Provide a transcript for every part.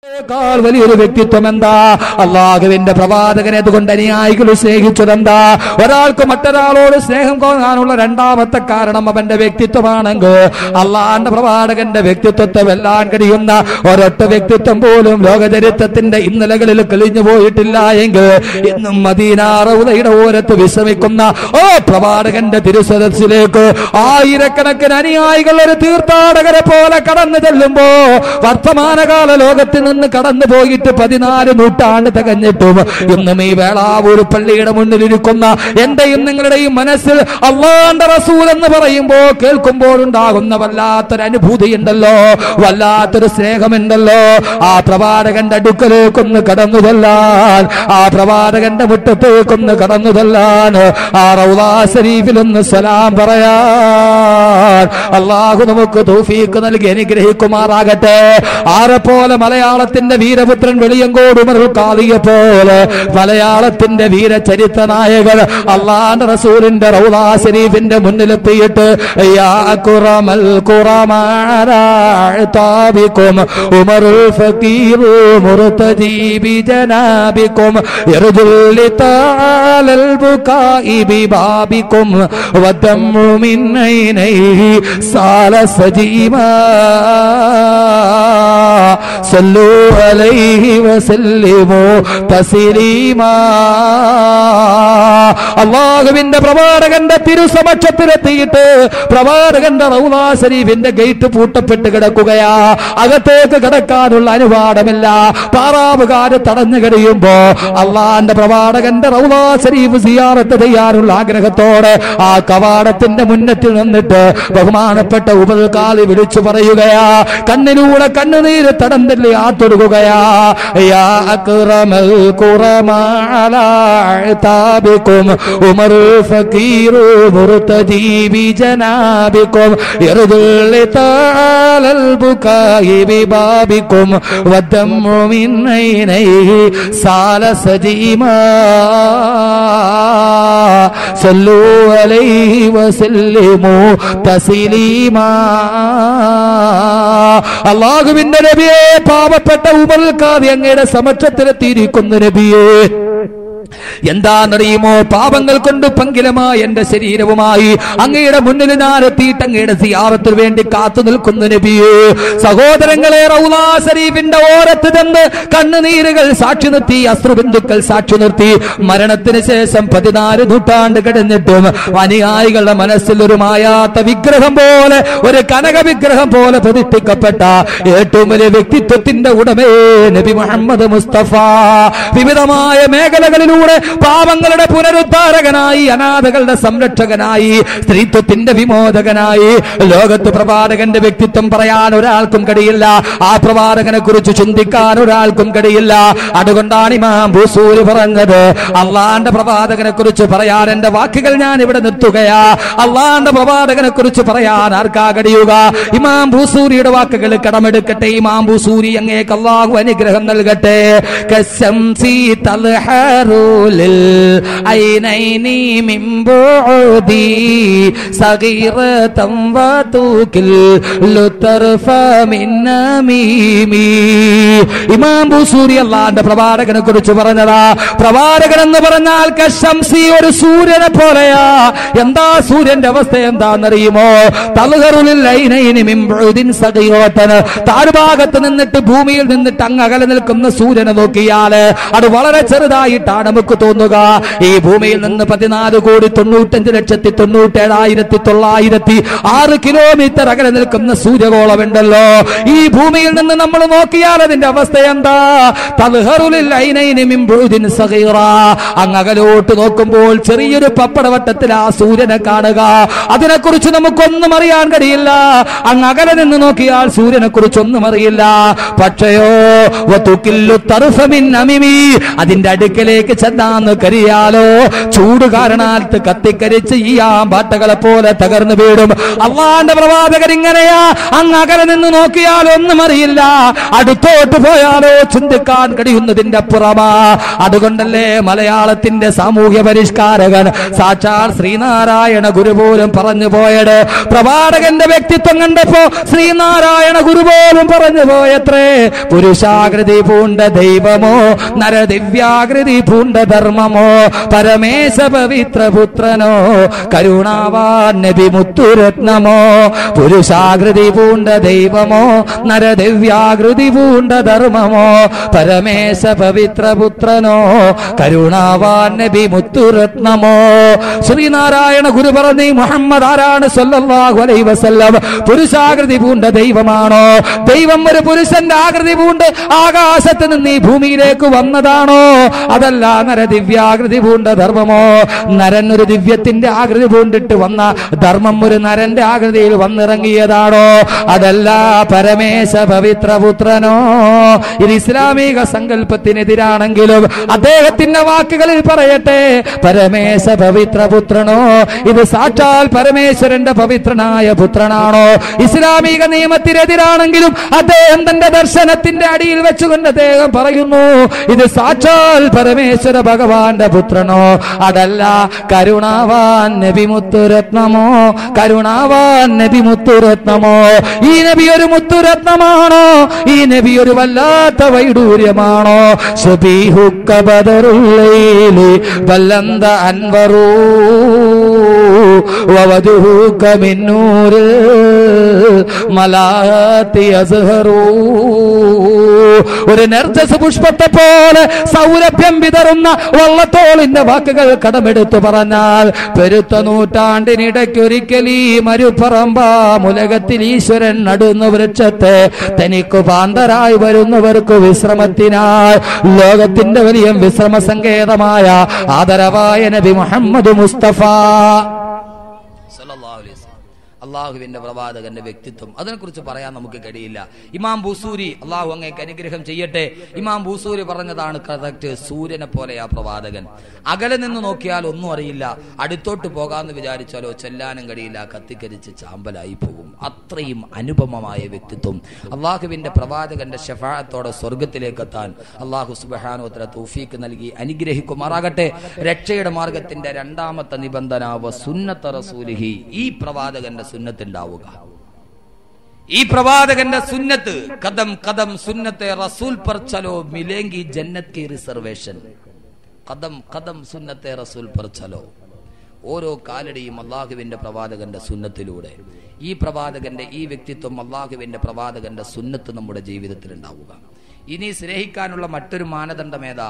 േക്കാൾ വലിയൊരു വ്യക്തിത്വം എന്താ അള്ളാഹുവിന്റെ പ്രവാചകനെ അതുകൊണ്ട് അനുയായികൾ സ്നേഹിച്ചതെന്താ ഒരാൾക്ക് മറ്റൊരാളോട് സ്നേഹം തോന്നാനുള്ള രണ്ടാമത്തെ കാരണം അവന്റെ വ്യക്തിത്വമാണെങ്കിൽ അള്ളാന്റെ പ്രവാചകന്റെ വ്യക്തിത്വത്തെ വെല്ലാൻ കഴിയുന്ന ഒരൊറ്റ വ്യക്തിത്വം പോലും ലോകചരിത്രത്തിന്റെ ഇന്നലകളിൽ കഴിഞ്ഞു പോയിട്ടില്ല എങ്കിൽ ഇന്നും മദീനാറൗലയുടെ ഓരത്ത് വിശ്രമിക്കുന്ന ഓ പ്രവാചകന്റെ തിരുസദസ്സിലേക്ക് ആയിരക്കണക്കിന് അനുയായികൾ ഒരു തീർത്ഥാടകരെ പോലെ കടന്നു ചെല്ലുമ്പോ വർത്തമാനകാല ലോകത്തിൽ നിന്ന് കടന്നു പോയിട്ട് പതിനാല് നൂറ്റാണ്ട് തികഞ്ഞിട്ടും ഇന്നും ഈ വേളാവൂർ പള്ളിയുടെ മുന്നിലിരിക്കുന്ന എന്റെയും നിങ്ങളുടെയും മനസ്സിൽ അള്ളാന്റെ റസൂൽ എന്ന് പറയുമ്പോ കേൾക്കുമ്പോൾ ഉണ്ടാകുന്ന വല്ലാത്തൊരു അനുഭൂതി ഉണ്ടല്ലോ വല്ലാത്തൊരു സ്നേഹമുണ്ടല്ലോ ആ പ്രവാചകന്റെ അടുക്കലേക്കൊന്ന് കടന്നു ചെല്ലാൻ ആ പ്രവാചകന്റെ മുറ്റത്തേക്കൊന്ന് കടന്നു ചെല്ലാൻ ആ റൗലാ ശരീഫിലൊന്ന് സലാം പറയാൻ അള്ളാഹു നമുക്ക് തൗഫീക്ക് നൽകി അനുഗ്രഹിക്കുമാറാകട്ടെ ആരെ പോലെ മലയാളത്തിന്റെ വീരപുത്രൻ വെളിയങ്കോട് ഉമറുൽ കാളിയെ പോലെ മലയാളത്തിന്റെ വീരചരിത്ര നായകർ അള്ളാന്റെ റസൂലിന്റെ റൗലാ ശരീഫിന്റെ മുന്നിലെത്തിയിട്ട് യാ ഖുറമൽ ഖുറമാരാബിക്കും ഉമറുൽ ഫഖീറു മുർതജി ബിജനാബിക്കും യർജുൽ താലൽ ബുകാഇ ബിബാബിക്കും വദമ്മു മിൻ ഐനൈഹി സാല സജീമാ സല്ലു അലൈഹി വസല്ലിമു തസ്ലീമാ അള്ളാഹുവിന്റെ പ്രവാചകന്റെ തിരുസമക്ഷത്തിലെത്തിയിട്ട് പ്രവാചകന്റെ റൗലാ ശരീഫിന്റെ ഗേറ്റ് പൂട്ടപ്പെട്ട് കിടക്കുകയാ അകത്തേക്ക് കിടക്കാനുള്ള അനുവാദമില്ല പാറാവുകാര് തടഞ്ഞു കഴിയുമ്പോ അള്ളാന്റെ പ്രവാചകന്റെ റൗലാ ശരീഫ് സിയാറത്ത് ചെയ്യാനുള്ള ആഗ്രഹത്തോടെ ആ കവാടത്തിന്റെ മുന്നത്തിൽ നിന്നിട്ട് ബഹുമാനപ്പെട്ട ഉപൽക്കാലി വിളിച്ചു പറയുകയാ കണ്ണിലൂടെ കണ്ണുനീര് തടന്നില്ല ആത്തൊടുകയാ യാ അക്രമൽ കുറമാലാബിക്കും ഉമർ ഫക്കീർ മുർതജി ബിജനാബിക്കും യർദുൽ താലൽ ബുകായി ബിബാബിക്കും വദമ്മു മിൻ ഐനൈഹി സാല സജീമാ സല്ലു അലൈഹി വസല്ലിമു തസ്ലീമാ അള്ളാഹുവിന്റെ നബിയെ പാവപ്പെട്ട ഉമർ കാതി അങ്ങയുടെ സമക്ഷത്തിലെത്തിയിരിക്കുന്നു നബിയേ എന്താണെന്നറിയുമോ പാപങ്ങൾ കൊണ്ട് പങ്കിലമായ എന്റെ ശരീരവുമായി അങ്ങയുടെ മുന്നിൽ ഞാൻ എത്തിയിട്ട് അങ്ങയുടെ സിയാറത്തിന് വേണ്ടി കാത്തു നിൽക്കുന്നു നബിയേ സഹോദരങ്ങളെ റൗലാ ശരീഫിന്റെ ഓരത്ത് ചെന്ന് കണ്ണുനീരുകൾ സാക്ഷി നിർത്തി അശ്രുബിന്ദുക്കൾ സാക്ഷി നിർത്തി മരണത്തിന് ശേഷം പതിനാല് നൂറ്റാണ്ട് കഴിഞ്ഞിട്ടും അനുയായികളുടെ മനസ്സിൽ ഒരു മായാത്ത വിഗ്രഹം പോലെ ഒരു കനക വിഗ്രഹം പോലെ പ്രതിഷ്ഠിക്കപ്പെട്ട ഏറ്റവും വലിയ വ്യക്തിത്വത്തിന്റെ ഉടമേ നബി മുഹമ്മദ് മുസ്തഫ വിവിധമായ മേഖലകളിലൂടെ പാവങ്ങളുടെ പുനരുദ്ധാരകനായി അനാഥകളുടെ സംരക്ഷകനായി സ്ത്രീത്വത്തിന്റെ വിമോചകനായി ലോകത്ത് പ്രവാചകന്റെ വ്യക്തിത്വം പറയാൻ ഒരാൾക്കും കഴിയില്ല ആ പ്രവാചകനെ കുറിച്ച് ചിന്തിക്കാൻ ഒരാൾക്കും കഴിയില്ല അതുകൊണ്ടാണ് ഇമാം ഭൂസൂരി പറഞ്ഞത് അള്ളാന്റെ പ്രവാചകനെ കുറിച്ച് പറയാൻ എന്റെ വാക്കുകൾ ഞാൻ ഇവിടെ നിർത്തുകയാ അള്ളാന്റെ പ്രവാചകനെ കുറിച്ച് പറയാൻ ആർക്കാ കഴിയുക ഇമാം ഭൂസൂരിയുടെ വാക്കുകൾ കടമെടുക്കട്ടെ ഇമാം ഭൂസൂരി അങ്ങേക്ക് അള്ളാഹു അനുഗ്രഹം നൽകട്ടെ കശംസി തൽഹറുലിൽ ഐനൈനി മിൻ ബുഉദി സഗീറതം വതൂകിൽ ലുതർഫ മിൻ നമീമി ഇമാം ബൂസൂരി അള്ളാന്റെ പ്രവാചകനെ കുറിച്ച് പറഞ്ഞതാ പ്രവാചകൻ എന്ന് പറഞ്ഞാൽ കശംസി ഒരു സൂര്യനെ പോലെയാ എന്താ സൂര്യന്റെ അവസ്ഥ എന്താണെന്നറിയുമോ തൽഹറുലിൽ ഐനൈനി മിൻ ബുഉദിൻ സഗീറതൻ താഴ്ഭാഗത്ത് നിന്നിട്ട് ഭൂമിയിൽ നിന്നിട്ട് അങ്ങ് അകലെ നിൽക്കുന്ന സൂര്യനെ നോക്കിയാല് അത് വളരെ ചെറുതായിട്ടാണ് നമുക്ക് തോന്നുക ഈ ഭൂമിയിൽ നിന്ന് പതിനാല് കോടി തൊണ്ണൂറ്റഞ്ച് ലക്ഷത്തി തൊണ്ണൂറ്റേഴായിരത്തി തൊള്ളായിരത്തി ആറ് കിലോമീറ്റർ അകലെ നിൽക്കുന്ന സൂര്യഗോളമുണ്ടല്ലോ ഈ ഭൂമിയിൽ നിന്ന് നമ്മൾ നോക്കിയാൽ അതിന്റെ അവസ്ഥ എന്താ തൽഹറുലിൽ ഐനൈനി മിൻ ബുഉദിൻ സഗീറ അങ്ങ് അകലോട്ട് നോക്കുമ്പോൾ ചെറിയൊരു പപ്പടവട്ടത്തിൽ ആ സൂര്യനെ കാണുക അതിനെക്കുറിച്ച് നമുക്കൊന്നും അറിയാൻ കഴിയില്ല അങ്ങ് അകലെ നിന്ന് നോക്കിയാൽ സൂര്യനെ കുറിച്ച് ഒന്നും അറിയില്ല പക്ഷയോ വതുക്കില്ലു തർഫമിൻ അമിമി അതിന്റെ അടുക്കലേക്ക് ചെന്നാന്ന് കരിയാലോ ചൂട് കാരണാൽത്ത് കത്തിക്കരിച്ച് ഈ ആമ്പാട്ടകളെ പോലെ തകർന്നു വീടും അള്ളാന്റെ പ്രവാചകർ ഇങ്ങനെയാ അങ്ങ് അകലെ നിന്ന് നോക്കിയാൽ ഒന്നും അറിയില്ല അടുത്തോട്ട് പോയാലോ ചിന്തിക്കാൻ കഴിയുന്നതിന്റെ അപ്പുറമാ അതുകൊണ്ടല്ലേ മലയാളത്തിന്റെ സാമൂഹ്യ പരിഷ്കാരകൻ സാക്ഷാൽ ശ്രീനാരായണ ഗുരു പോലും പറഞ്ഞു പോയത് പ്രവാചകന്റെ വ്യക്തിത്വം കണ്ടപ്പോ ശ്രീനാരായണ ഗുരു പോലും പറഞ്ഞു പോയത്രേ പുരുഷാകൃതി പൂണ്ട ദൈവമോ നരദിവ്യാകൃതി പൂണ്ട ധർമ്മമോ പരമേശ പവിത്ര പുത്രനോ കരുണാവാൻ നബി മുത്തുരത്നമോ പുരുഷാകൃതി പൂണ്ട ദൈവമോ നരദിവ്യാകൃതി പൂണ്ട ധർമ്മമോ പരമേശ പവിത്ര പുത്രനോ കരുണാവാൻ നബി മുത്തുരത്നമോ ശ്രീനാരായണ ഗുരു പറഞ്ഞു മുഹമ്മദ് ആരാണ് സല്ലല്ലാഹു അലൈഹി വസല്ലം പുരുഷാകൃതി പൂണ്ട ദൈവമാണോ ദൈവം ഒരു പുരുഷന്റെ ആകൃതി പൂണ്ട് ആകാശത്ത് നിന്ന് ഈ ഭൂമിയിലേക്ക് വന്നതാണോ അതല്ല നര ദിവ്യാകൃതി പൂണ്ട ധർമ്മമോ നരൻ ഒരു ദിവ്യത്തിന്റെ ആകൃതി പൂണ്ടിട്ട് വന്ന ധർമ്മം ഒരു നരന്റെ ആകൃതിയിൽ വന്നിറങ്ങിയതാണോ അതല്ല പരമേശ പവിത്ര പുത്രനോ ഇത് ഇസ്ലാമിക സങ്കല്പത്തിനെതിരാണെങ്കിലും അദ്ദേഹത്തിന്റെ വാക്കുകളിൽ പറയട്ടെ പരമേശ പവിത്ര പുത്രനോ ഇത് സാക്ഷാൽ പരമേശ്വരന്റെ പവിത്രനായ പുത്രനാണോ ഇസ്ലാമിക നിയമത്തിനെതിരാണെങ്കിലും അദ്ദേഹം തന്റെ ദർശനത്തിന്റെ അടിയിൽ വെച്ചുകൊണ്ട് അദ്ദേഹം പറയുന്നു ഇത് സാക്ഷാൽ പരമേശ്വര ഭഗവാന്റെ പുത്രനോ അതല്ല കരുണാവാൻ നബി മുത്തുരത്നമോ കരുണാവാൻ നബി മുത്തുരത്നമോ ഈ നബി ഒരു മുത്തുരത്നമാണോ ഈ നബി ഒരു വല്ലാത്ത വൈഡൂര്യമാണോ ശബീഹുക്ക ബദറുള്ളൈലി വല്ലന്ത അൻവറൂ ووجهك من نور الملاة يزهروا ഒരു നെർജസ് പുഷ്പത്തെ പോലെ സൗരഭ്യം വിതറുന്ന വള്ളത്തോളിന്റെ വാക്കുകൾ കടമെടുത്തു പറഞ്ഞാൽ പെരുത്ത നൂറ്റാണ്ടിനിടയ്ക്കൊരിക്കൽ ഈ മരുപ്പറമ്പാ മുലകത്തിൽ ഈശ്വരൻ നടുന്ന വൃക്ഷത്തെ തനിക്ക് പാന്തരായി വരുന്നവർക്ക് വിശ്രമത്തിനായി ലോകത്തിന്റെ വലിയ വിശ്രമ സങ്കേതമായ ആദരവായ നബി മുഹമ്മദ് മുസ്തഫ സല്ലല്ലാഹു അലൈഹി വസല്ലം. അള്ളാഹുവിന്റെ പ്രവാചകന്റെ വ്യക്തിത്വം അതിനെക്കുറിച്ച് പറയാൻ നമുക്ക് കഴിയില്ല ഇമാം ബൂസൂരി അള്ളാഹു അങ്ങേക്ക് അനുഗ്രഹം ചെയ്യട്ടെ ഇമാം ബൂസൂരി പറഞ്ഞതാണ് കറക്റ്റ് സൂര്യനെ പോലെ ആ പ്രവാചകൻ അകലെ നിന്ന് നോക്കിയാൽ ഒന്നും അറിയില്ല അടുത്തോട്ട് പോകാമെന്ന് വിചാരിച്ചാലോ ചെല്ലാനും കഴിയില്ല കത്തിക്കരിച്ച് ചാമ്പലായി പോകും അത്രയും അനുപമമായ വ്യക്തിത്വം അള്ളാഹുവിന്റെ പ്രവാചകന്റെ ഷഫായത്തോടെ സ്വർഗത്തിലേക്ക് എത്താൻ അള്ളാഹു സുബഹാനോത്ര തൗഫീക്ക് നൽകി അനുഗ്രഹിക്കുമാറാകട്ടെ രക്ഷയുടെ മാർഗത്തിന്റെ രണ്ടാമത്തെ നിബന്ധന വ സുന്നത്ത റസൂലിഹി ഈ പ്രവാചകന്റെ സുന്നത്ത് ഉണ്ടാവുക ഈ പ്രവാചകന്റെ സുന്നത്ത് കദം കദം സുന്നത്തെ റസൂൽ പർ ചലോ മിലേങ്കി ജന്നത് കി റിസർവേഷൻ കദം കദം സുന്നത്തെ റസൂൽ പർ ചലോ ഓരോ കാലടിയും അള്ളാഹുവിന്റെ പ്രവാചകന്റെ സുന്നത്തിലൂടെ ഈ പ്രവാചകന്റെ ഈ വ്യക്തിത്വം അള്ളാഹുവിന്റെ പ്രവാചകന്റെ സുന്നത്ത് നമ്മുടെ ജീവിതത്തിൽ ഉണ്ടാവുക ഇനി സ്നേഹിക്കാനുള്ള മറ്റൊരു മാനദണ്ഡം ഏതാ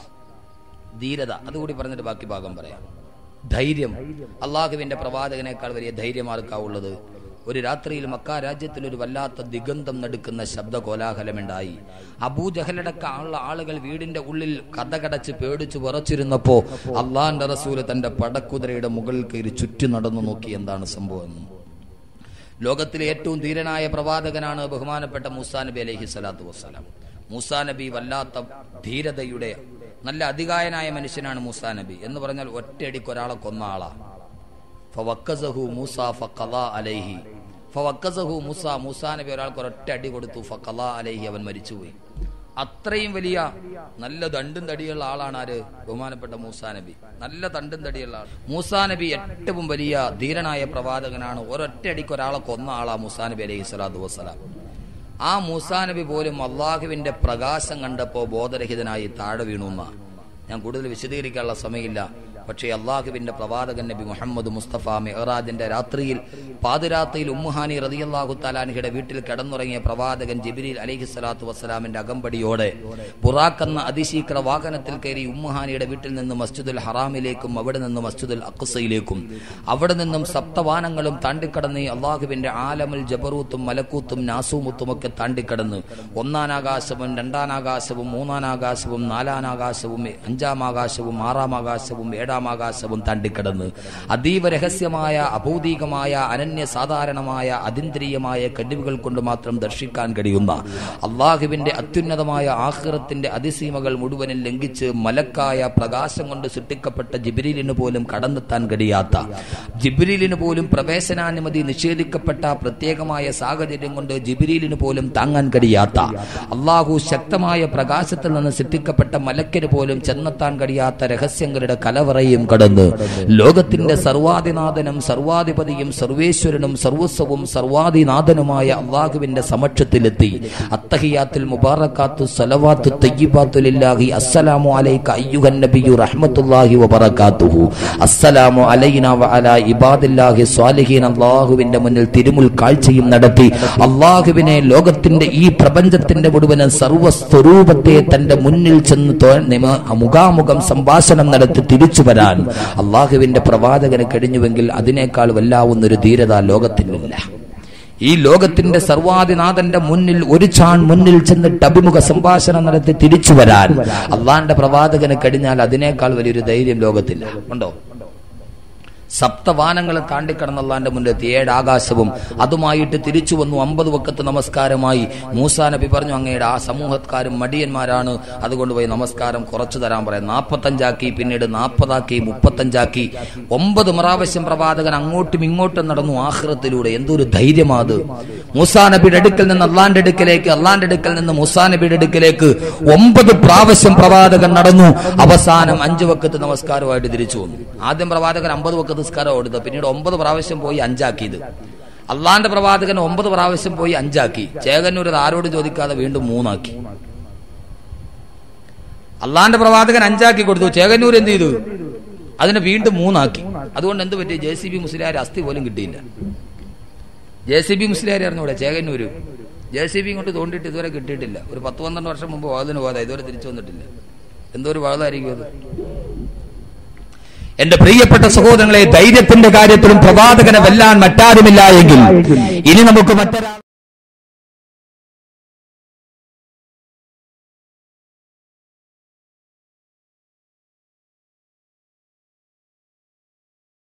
ധീരത അതുകൂടി പറഞ്ഞിട്ട് ബാക്കി ഭാഗം പറയാം ധൈര്യം അള്ളാഹുവിന്റെ പ്രവാചകനേക്കാൾ വലിയ ധൈര്യമാർക്കാവുള്ളത് ഒരു രാത്രിയിൽ മക്ക രാജ്യത്തിൽ ഒരു വല്ലാത്ത ദിഗന്ധം നടുക്കുന്ന ശബ്ദ കോലാഹലമുണ്ടായി അബൂജഹലടക്കമുള്ള ആളുകൾ വീടിന്റെ ഉള്ളിൽ കഥകടച്ച് പേടിച്ചു വിറച്ചിരുന്നപ്പോ അള്ളാന്റെ റസൂല് തന്റെ പടക്കുതിരയുടെ മുകളിൽ കയറി ചുറ്റി നടന്നു നോക്കി എന്താണ് സംഭവം എന്ന്. ലോകത്തിലെ ഏറ്റവും ധീരനായ പ്രവാചകനാണ് ബഹുമാനപ്പെട്ട മൂസാ നബി അലൈഹി സ്വലാത്തു വസ്സലാം മൂസാ നബി വല്ലാത്ത ധീരതയുടെ നല്ല അധികായനായ മനുഷ്യനാണ് മൂസാ നബി എന്ന് പറഞ്ഞാൽ ഒറ്റയടിക്ക് ഒരാളെ കൊന്ന ആളാ ഫവക്കസഹു മൂസ ഫഖളാ അലൈഹി ഫവക്കസഹു മൂസ മൂസാ നബി ഒരാൾക്ക് ഒരൊറ്റ അടി കൊടുത്തു ഫഖളാ അലൈഹി അവൻ മരിച്ചുപോയി അത്രയും വലിയ നല്ല തണ്ടും തടിയുള്ള ആളാണ് ആര് ബഹുമാനപ്പെട്ട മൂസാ നബി നല്ല തണ്ടും തടിയുള്ള ആൾ മൂസാ നബി ഏറ്റവും വലിയ ധീരനായ പ്രവാചകനാണ് ഒരൊറ്റ അടിക്ക് ഒരാളെ കൊന്ന ആളാ മൂസാ നബി അലൈഹി സ്വലാത്തു വസ്സലാം ആ മൂസാ നബി പോലും അള്ളാഹുവിന്റെ പ്രകാശം കണ്ടപ്പോ ബോധരഹിതനായി താഴെ വീണു എന്നാ ഞാൻ കൂടുതൽ വിശദീകരിക്കാനുള്ള സമയമില്ല പക്ഷേ അള്ളാഹുവിന്റെ പ്രവാചകൻ നബി മുഹമ്മദ് മുസ്തഫ മെഹറാജിന്റെ രാത്രിയിൽ പാതിരാത്രിയിൽ ഉമ്മുഹാനി റതിയല്ലാഹു താലാനിയുടെ വീട്ടിൽ കിടന്നുറങ്ങിയ പ്രവാചകൻ ജിബിരിൽ അലഹി സ്വലാത്തു വസ്സലാമിന്റെ അകമ്പടിയോടെ ബുറാക്കെന്ന അതിശീക്ര വാഹനത്തിൽ കയറി ഉമ്മുഹാനിയുടെ വീട്ടിൽ നിന്ന് മസ്ജിദുൽ ഹറാമിലേക്കും അവിടെ നിന്ന് മസ്ജിദുൽ അക്സയിലേക്കും അവിടെ നിന്നും സപ്തവാനങ്ങളും താണ്ടിക്കടന്ന് ഈ അള്ളാഹുവിന്റെ ആലമുൽ ജബറൂത്തും മലക്കൂത്തും നാസൂമുത്തും ഒക്കെ താണ്ടിക്കടന്ന് ഒന്നാനാകാശവും രണ്ടാനാകാശവും മൂന്നാനാകാശവും നാലാനാകാശവും അഞ്ചാം ആകാശവും ആറാം ആകാശവും ഏഴാം ഏഴാം ആകാശവും താണ്ടിക്കടന്ന് അതീവ രഹസ്യമായ അഭൗതികമായ അനന്യ സാധാരണമായ അതീന്ദ്രിയമായ കഴിവുകൾ കൊണ്ട് മാത്രം ദർശിക്കാൻ കഴിയുന്ന അള്ളാഹുവിന്റെ അത്യുന്നതമായ ആഹ്റത്തിന്റെ അതിസീമകൾ മുഴുവനും ലംഘിച്ച് മലക്കായ പ്രകാശം കൊണ്ട് സൃഷ്ടിക്കപ്പെട്ട ജിബ്രീലിന് പോലും കടന്നെത്താൻ കഴിയാത്ത ജിബ്രീലിന് പോലും പ്രവേശനാനുമതി നിഷേധിക്കപ്പെട്ട പ്രത്യേകമായ സാഹചര്യം കൊണ്ട് ജിബ്രീലിന് പോലും താങ്ങാൻ കഴിയാത്ത അള്ളാഹു ശക്തമായ പ്രകാശത്തിൽ നിന്ന് സൃഷ്ടിക്കപ്പെട്ട മലക്കിന് പോലും ചെന്നെത്താൻ കഴിയാത്ത രഹസ്യങ്ങളുടെ കലവറയും കടന്ന് ലോകത്തിന്റെ സർവാധിനാഥനും സർവാധിപതിയും സർവേശ്വരനും സർവസ്വവും സർവാധിനാഥനുമായ അള്ളാഹുവിന്റെ സമക്ഷത്തിലെത്തി അത്തഹിയാത്തിൽ മുബാറക്കാത്തു സലവാത്തു തയ്യിബാത്തുലില്ലാഹി അസ്സലാമു അലൈക അയ്യുഹൻ നബിയു റഹ്മത്തുള്ളാഹി വബറകാതുഹു അസ്സലാമു അലൈന വഅലാ ഇബാദില്ലാഹി സ്വാലിഹീൻ അള്ളാഹുവിന്റെ മുന്നിൽ തിരുമുൽ കാഴ്ചയും നടത്തി അള്ളാഹുവിനെ ലോകത്തിന്റെ ഈ പ്രപഞ്ചത്തിന്റെ മുഴുവനും സർവസ്വരൂപത്തെ തന്റെ മുന്നിൽ ചെന്ന് തോ- നിമ- മുഖാമുഖം സംഭാഷണം നടത്തി തിരിച്ചു വരാൻ അള്ളാഹുവിന്റെ പ്രവാചകന് കഴിഞ്ഞുവെങ്കിൽ അതിനേക്കാൾ വല്ലാവുന്നൊരു ധീരത ലോകത്തിനില്ല ഈ ലോകത്തിന്റെ സർവാധിനാഥന്റെ മുന്നിൽ ഒരു ചാൺ മുന്നിൽ ചെന്നിട്ട് അഭിമുഖ സംഭാഷണം നടത്തി തിരിച്ചു വരാൻ അള്ളാന്റെ പ്രവാചകന് കഴിഞ്ഞാൽ അതിനേക്കാൾ വലിയൊരു ധൈര്യം ലോകത്തില്ല ഉണ്ടോ സപ്തവാനങ്ങളെ താണ്ടിക്കടന്ന അള്ളാന്റെ മുന്നിലെത്തി ഏഴ് ആകാശവും അതുമായിട്ട് തിരിച്ചു വന്നു അമ്പത് വക്കത്ത് നമസ്കാരമായി മൂസാ നബി പറഞ്ഞു അങ്ങയുടെ ആ സമൂഹക്കാരും മടിയന്മാരാണ് അതുകൊണ്ട് പോയി നമസ്കാരം കുറച്ചു തരാൻ പറയാം നാൽപ്പത്തഞ്ചാക്കി പിന്നീട് നാൽപ്പതാക്കി മുപ്പത്തഞ്ചാക്കി ഒമ്പത് പ്രാവശ്യം പ്രവാചകൻ അങ്ങോട്ടും ഇങ്ങോട്ടും നടന്നു ആഹ്റത്തിലൂടെ എന്തൊരു ധൈര്യമാത് മൂസാ നബിയുടെ അടുക്കൽ നിന്ന് അള്ളാന്റെ അടുക്കലേക്ക് അള്ളാന്റെ അടുക്കൽ നിന്ന് മൂസാ നബിയുടെ അടുക്കലേക്ക് ഒമ്പത് പ്രാവശ്യം പ്രവാചകൻ നടന്നു അവസാനം അഞ്ചു വക്കത്ത് നമസ്കാരമായിട്ട് തിരിച്ചു വന്നു ആദ്യം പ്രവാചകൻ അമ്പത് വക്കത്ത് നിസ്കാരം കൊടുത്തു പിന്നീട് ഒമ്പത് പ്രാവശ്യം പോയി അഞ്ചാക്കിയത് അള്ളാന്റെ പ്രവാചകൻ ഒമ്പത് പ്രാവശ്യം പോയി അഞ്ചാക്കി ചേകന്നൂർ അത് ആരോട് ചോദിക്കാതെ വീണ്ടും മൂന്നാക്കി അള്ളാന്റെ പ്രവാചകൻ അഞ്ചാക്കി കൊടുത്തു ചേകന്നൂർ എന്ത് ചെയ്തു അതിനെ വീണ്ടും മൂന്നാക്കി അതുകൊണ്ട് എന്ത് പറ്റി ജെ സി ബി മുസ്ലിയാർ അസ്ഥി പോലും കിട്ടിയില്ല ജെ സി ബി മുസ്ലിയാർ അറിഞ്ഞൂടെ ചേകന്നൂര് ജെ സി ബി കൊണ്ട് തോണ്ടിയിട്ട് ഇതുവരെ കിട്ടിയിട്ടില്ല ഒരു പത്ത് പന്ത്രണ്ട് വർഷം മുമ്പ് വാതിന് പോകാതെ ഇതുവരെ തിരിച്ചു വന്നിട്ടില്ല എന്തോ ഒരു വാതായിരിക്കും അത് എന്റെ പ്രിയപ്പെട്ട സഹോദരങ്ങളെ ധൈര്യത്തിന്റെ കാര്യത്തിലും പ്രവാചകനെ വെല്ലാൻ മറ്റാരുമില്ല എങ്കിൽ ഇനി നമുക്ക് മറ്റൊരാ